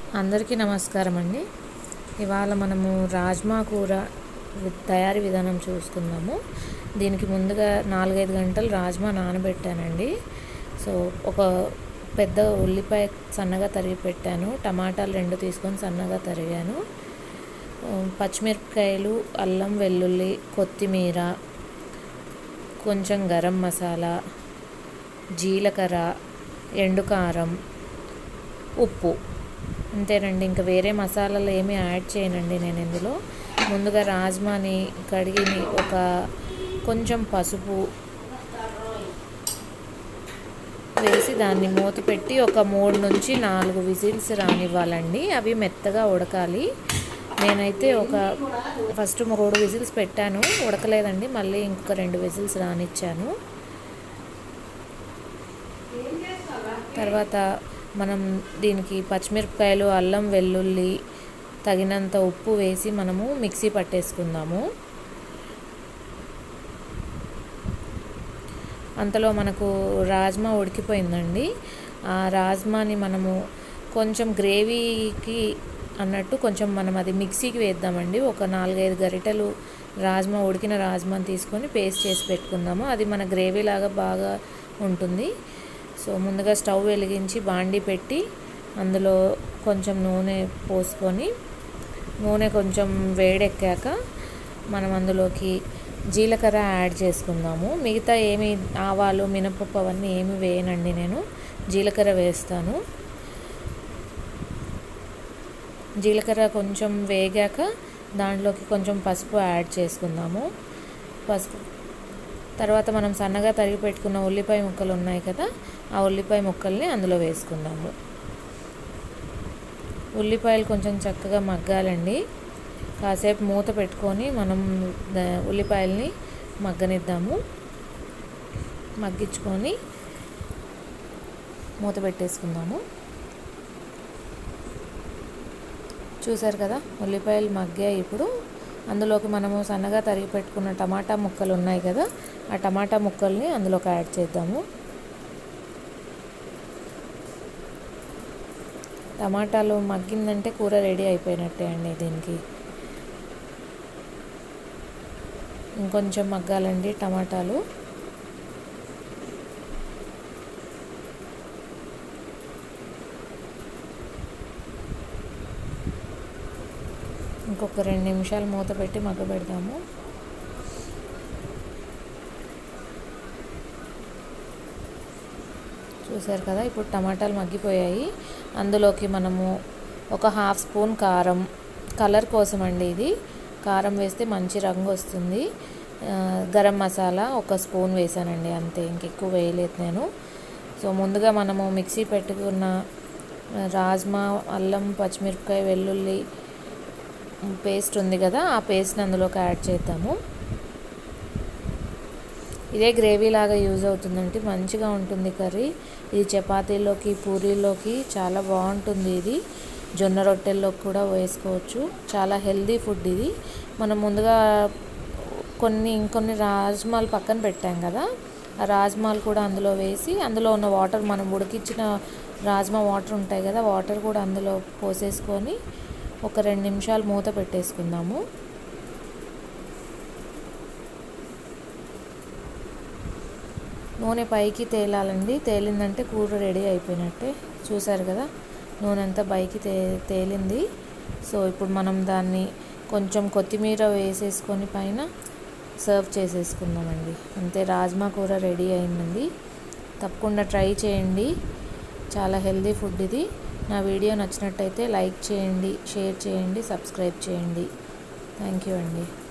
అందరికీ నమస్కారం అండి ఇవాళ మనము రాజ్మా కూర వి- తయారీ విధానం చూసుకుందాము దీనికి ముందుగా నాలుగైదు గంటలు రాజ్మా నానబెట్టానండి సో ఒక పెద్ద ఉల్లిపాయ సన్నగా తరిగి పెట్టాను టమాటాలు రెండు తీసుకొని సన్నగా తరిగాను ఆ, పచ్చిమిరపకాయలు అల్లం వెల్లుల్లి కొత్తిమీర కొంచెం గరం మసాలా జీలకర్ర ఎండు కారం ఉప్పు అంతేనండి ఇంకా వేరే మసాలాలు ఏమీ యాడ్ చేయనండి నేను ఇందులో ముందుగా రాజ్మాని కడిగి ఒక కొంచెం పసుపు వేసి దాన్ని మూత పెట్టి ఒక మూడు నుంచి నాలుగు విజిల్స్ రానివ్వాలండి అవి మెత్తగా ఉడకాలి నేనైతే ఒక ఫస్ట్ మూడు విజిల్స్ పెట్టాను ఉడకలేదండి మళ్ళీ ఇంకొక రెండు విజిల్స్ రానిచ్చాను తర్వాత మనం దీనికి పచ్చిమిరపకాయలు అల్లం వెల్లుల్లి తగినంత ఉప్పు వేసి మనము మిక్సీ పట్టేసుకుందాము అంతలో మనకు రాజ్మా ఉడికిపోయిందండి ఆ రాజ్మాని మనము కొంచెం గ్రేవీకి అన్నట్టు కొంచెం మనం అది మిక్సీకి వేద్దామండి ఒక నాలుగైదు గరిటెలు రాజ్మా ఉడికిన రాజ్మాని తీసుకొని పేస్ట్ చేసి పెట్టుకుందాము అది మన గ్రేవీ లాగా బాగా ఉంటుంది సో ముందుగా స్టవ్ వెలిగించి బాండి పెట్టి అందులో కొంచెం నూనె పోసుకొని నూనె కొంచెం వేడెక్కాక మనం అందులోకి జీలకర్ర యాడ్ చేసుకుందాము మిగతా ఏమి ఆవాలు మినపప్పు అవన్నీ ఏమి వేయనండి నేను జీలకర్ర వేస్తాను జీలకర్ర కొంచెం వేగాక దాంట్లోకి కొంచెం పసుపు యాడ్ చేసుకుందాము పసుపు తర్వాత మనం సన్నగా తరిగి పెట్టుకున్న ఉల్లిపాయ ముక్కలు ఉన్నాయి కదా ఆ ఉల్లిపాయ ముక్కల్ని అందులో వేసుకుందాము ఉల్లిపాయలు కొంచెం చక్కగా మగ్గాలండి కాసేపు మూత పెట్టుకొని మనం ద- ఉల్లిపాయల్ని మగ్గనిద్దాము మగ్గించుకొని మూత పెట్టేసుకుందాము చూసారు కదా ఉల్లిపాయలు మగ్గాయి ఇప్పుడు అందులోకి మనము సన్నగా తరిగి పెట్టుకున్న టమాటా ముక్కలు ఉన్నాయి కదా ఆ టమాటా ముక్కల్ని అందులోకి యాడ్ చేద్దాము టమాటాలు మగ్గిందంటే కూర రెడీ అయిపోయినట్టే అండి దీనికి ఇంకొంచెం మగ్గాలండి టమాటాలు ఇంకొక రెండు నిమిషాలు మూత పెట్టి మగ్గబెడదాము చూసారు కదా ఇప్పుడు టమాటాలు మగ్గిపోయాయి అందులోకి మనము ఒక హాఫ్ స్పూన్ కారం కలర్ కోసం అండి ఇది కారం వేస్తే మంచి రంగు వస్తుంది ఆ, గరం మసాలా ఒక స్పూన్ వేసానండి అంతే ఇంకెక్కువ వేయలేదు నేను సో ముందుగా మనము మిక్సీ పెట్టుకున్న ఆ, రాజ్మా అల్లం పచ్చిమిరపకాయ వెల్లుల్లి పేస్ట్ ఉంది కదా ఆ పేస్ట్ని అందులోకి యాడ్ చేద్దాము ఇదే గ్రేవీ లాగా యూజ్ అవుతుందంటే మంచిగా ఉంటుంది కర్రీ ఇది చపాతీలోకి పూరీలోకి చాలా బాగుంటుంది ఇది జొన్న రొట్టెల్లోకి కూడా వేసుకోవచ్చు చాలా హెల్దీ ఫుడ్ ఇది మనం ముందుగా కొన్ని ఇంకొన్ని రాజ్మాలు పక్కన పెట్టాం కదా ఆ రాజ్మాలు కూడా అందులో వేసి అందులో ఉన్న వాటర్ మనం ఉడికించిన రాజ్మా వాటర్ ఉంటాయి కదా వాటర్ కూడా అందులో పోసేసుకొని ఒక రెండు నిమిషాలు మూత పెట్టేసుకుందాము నూనె పైకి తేలాలండి తేలిందంటే కూర రెడీ అయిపోయినట్టే చూసారు కదా నూనె అంతా పైకి తే తేలింది సో ఇప్పుడు మనం దాన్ని కొంచెం కొత్తిమీర వేసేసుకొని పైన సర్వ్ చేసేసుకుందామండి అంతే రాజ్మా కూర రెడీ అయిందండి తప్పకుండా ట్రై చేయండి చాలా హెల్దీ ఫుడ్ ఇది నా వీడియో నచ్చినట్టయితే లైక్ చేయండి షేర్ చేయండి సబ్స్క్రైబ్ చేయండి థ్యాంక్ యూ అండి